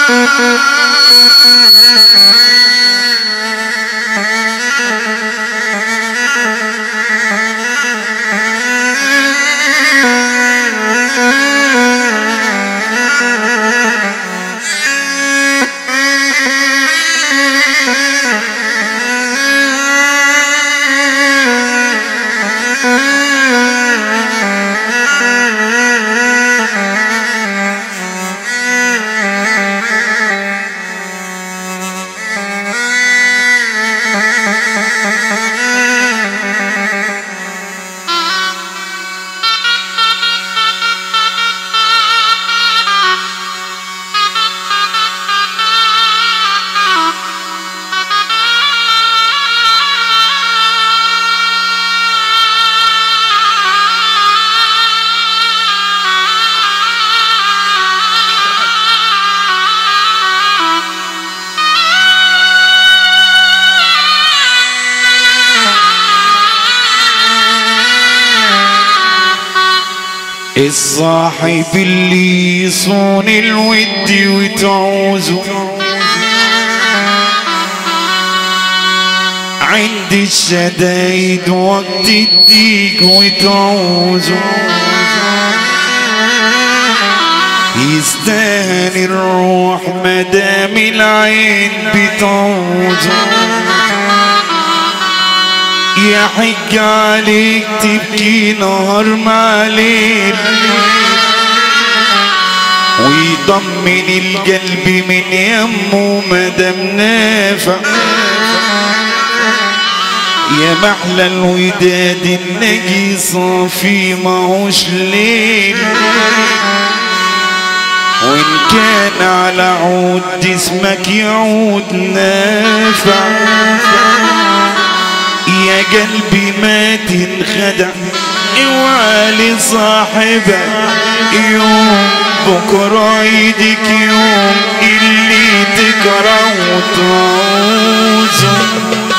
الصاحب اللي يصون الود وتعوزه عند الشدايد وقت الضيق وتعوزه يستاهل الروح مدام العين بتعوزه يا حج عليك تبكي نهار مع ليل ويطمن القلب من يمه مدام نافع يا محلى الوداد النجي صافي ماهوش ليل وإن كان على عود جسمك يعود نافع يا قلبي ما تنخدع اوعى لصاحبك يوم بكرة يديك يوم اللي تكره وتعوزه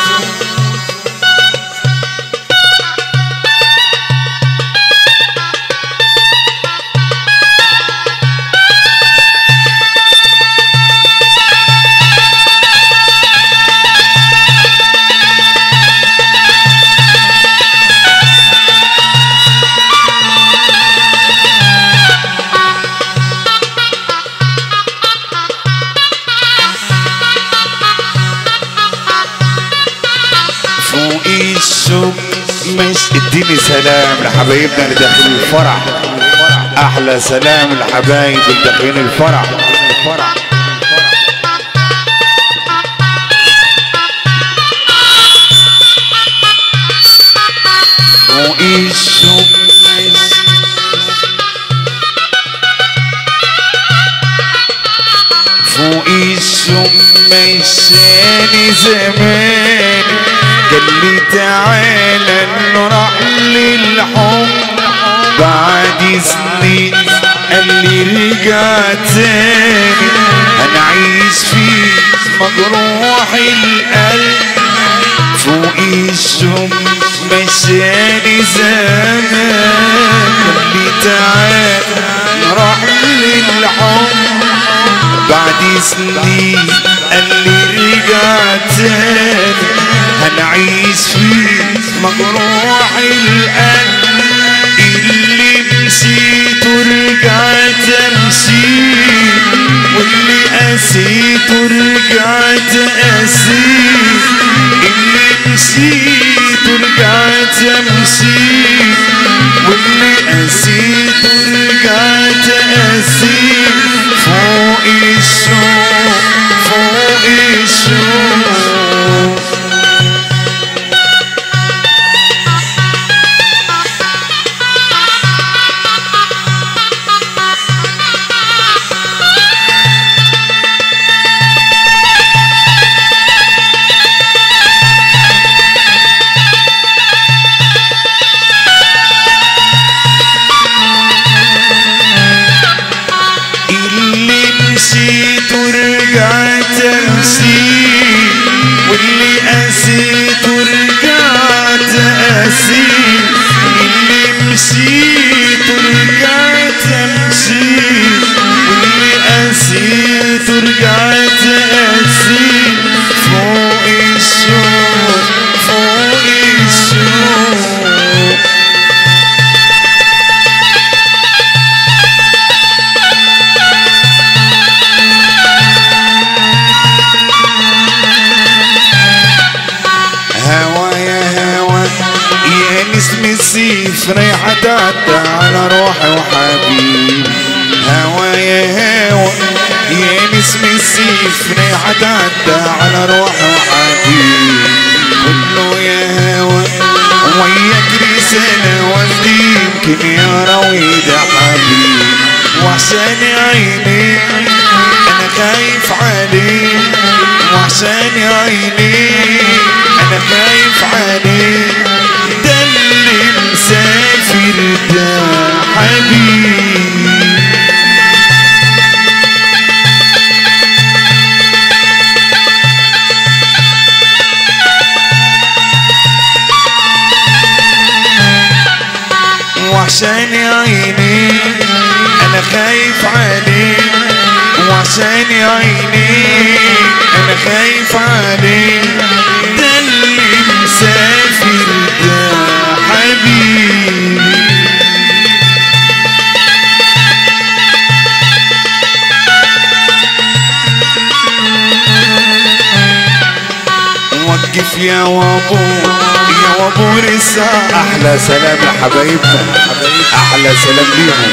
فوق السوق مش اديني سلام لحبايبنا اللي داخلين الفرح احلى سلام لحبايب اللي داخلين الفرح الفرح فوق السوق مش فوق السوق مشاني زمان قال لي تعالى نروح للحب بعد سنين قال لي رجع تاني هنعيش فيه مجروح القلب فوق الشم مشاني زمان قال لي تعالى نروح للحب بعد سنين قال لي رجع تاني هنعيش فيه مجروح القلب اللي نسيت ورجعت امشي واللي قسيت ورجعت اسير اللي نسيت ورجعت امشي واللي قسيت ورجعت اسير فوق الشوق فوق الشوق اللي نسيت ورجعت امشي واللي قسيت ورجعت اسير اللي مشيت ورجعت امشي واللي قسيت ورجعت يا هوا يا نسم السيف ريحة عدى على روح وحبيب كله يا هوا وياك رسالة وفدي يمكن يا رويد حبيب وعشان عيني انا خايف عليك وعشان عيني انا خايف عليك ده اللي مسافر ده حبيب وعشان عيني انا خايف عليك وعشان عيني انا خايف عليك ده اللي مسافر ده حبيبي وقف يا وابو يا وابو رسالة احلى سلام لحبايبنا احلى سلام ليهم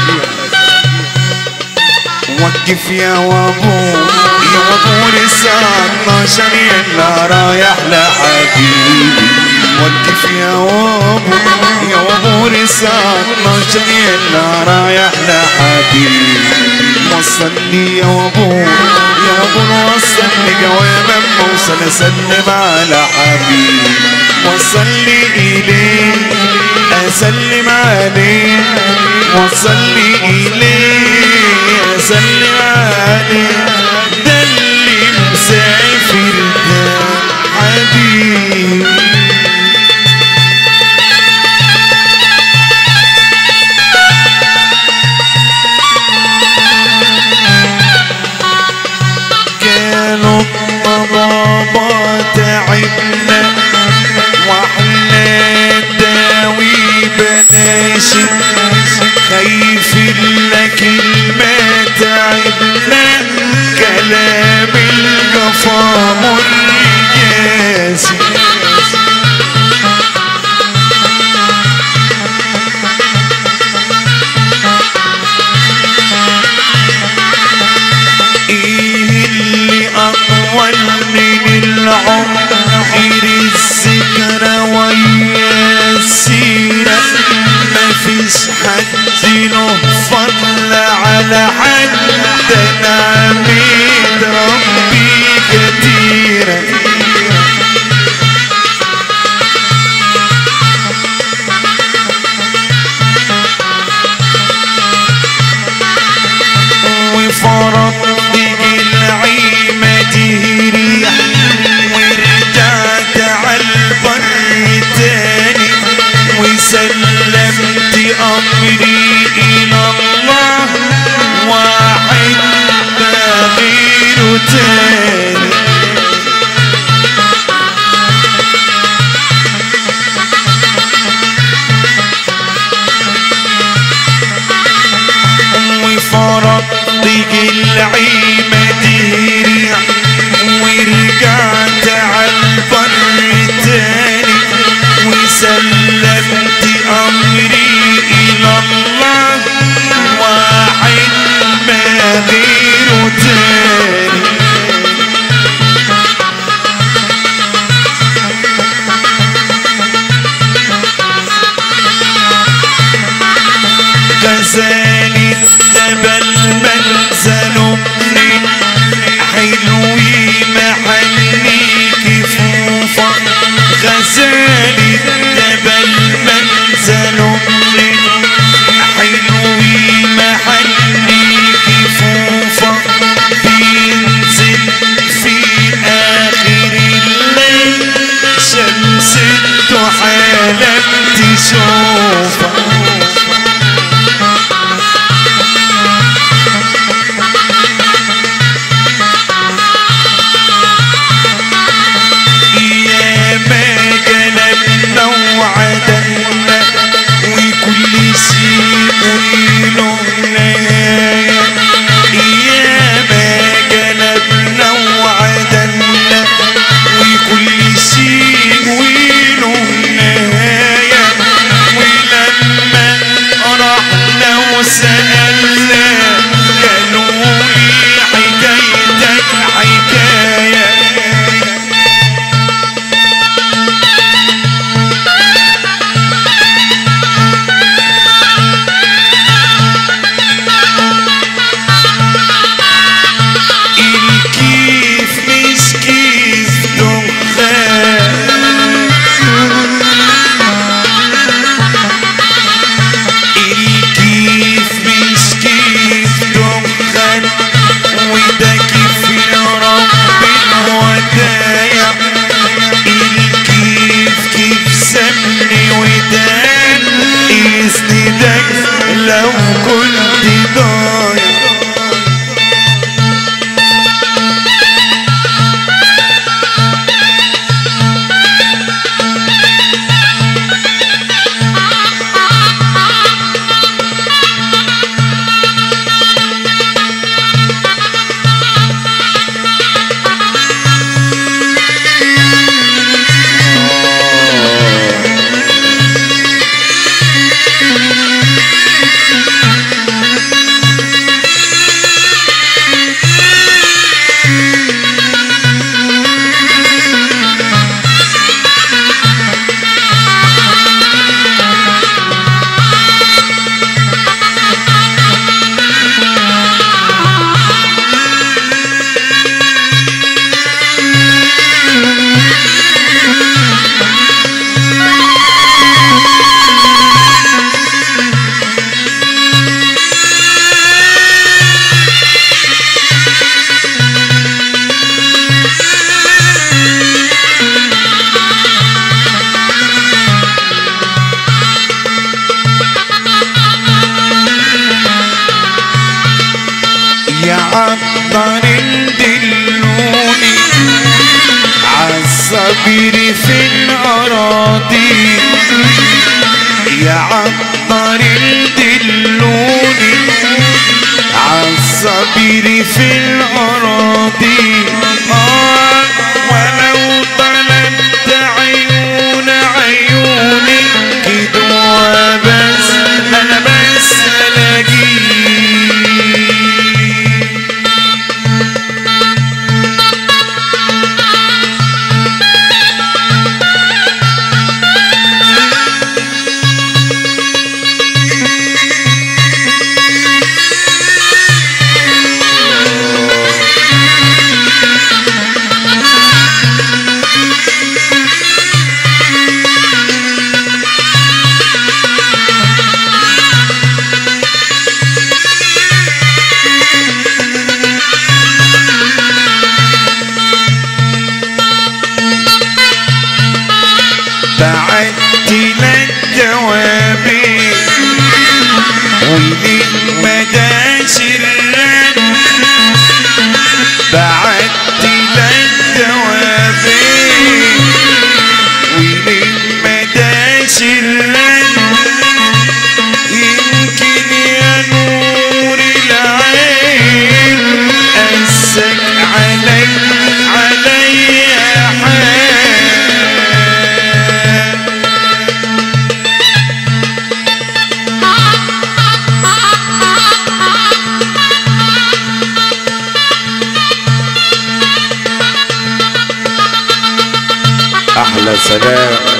وقف يا وابو يا وابو رسالة 12 يلا رايح لحبيبي وقف يا وابو يا وابو رسالة 12 يلا رايح لحبيبي وصلني يا وابو يا وابو وصلني جواب اما اوصل اسلم على حبيبي وصلني اليه اسلم عليه وصلي اليه اسلم عليه ده اللي مسافر ده حبيبي كانوا بابا تعبنا واحنا داوي بناشي خايف لك ما تعبنا كلام الجفا مر ياسي ايه اللي اطول من العمر الذكرى ويا السيرة مفيش حد له فضل على حد نعمة ربي كتيرة وفرض العيمة ريح ورجعت على البر تاني وسلمت أمري إلى الله عطر دلوني عالصبر في الأراضي يا عطر دلوني عالصبر في الأراضي آه ولو طلبت عيون عيوني كده بس أنا بس ألاقيك بعت لك جوابي وللمدى سرا بعت لك جوابي وللمدى سرا يمكن يا نور العين أسك علي علي حال احلى سلام